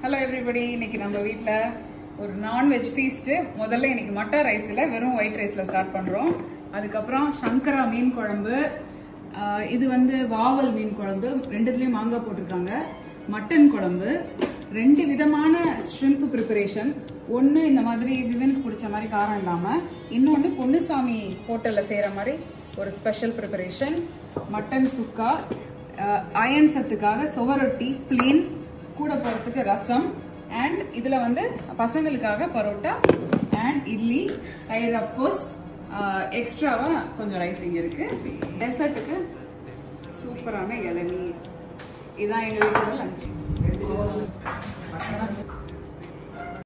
hello everybody இன்னைக்கு நம்ம வீட்டில் ஒரு நான்வெஜ் ஃபீஸ்ட்டு முதல்ல இன்னைக்கு மட்டர் ரைஸில் வெறும் ஒயிட் ரைஸில் ஸ்டார்ட் பண்ணுறோம் அதுக்கப்புறம் சங்கரா மீன் குழம்பு ஆஹ் இது வந்து வாவல் மீன் குழம்பு ரெண்டுத்துலேயும் மாங்காய் போட்டிருக்காங்க மட்டன் குழம்பு ரெண்டு விதமான ஷ்ரிம்ப் ப்ரிப்பரேஷன் ஒன்று இந்த மாதிரி விவனுக்கு பிடிச்ச மாதிரி காரம் இல்லாமல் இன்னொன்று பொன்னுசாமி ஹோட்டலில் செய்கிற மாதிரி ஒரு special preparation mutton chukka iron சத்துக்காக சுவரொட்டி ஸ்ப்ளீன் கூட போகிறதுக்கு ரசம் அண்ட் இதில் வந்து பசங்களுக்காக பரோட்டா அண்ட் இட்லி தயிர் அஃப்கோர்ஸ் எக்ஸ்ட்ராவாக கொஞ்சம் ரைஸ் இங்கே இருக்குது டெசர்ட்டுக்கு சூப்பரான இளநீர் இதான் எங்கள் வீட்டோட லஞ்ச்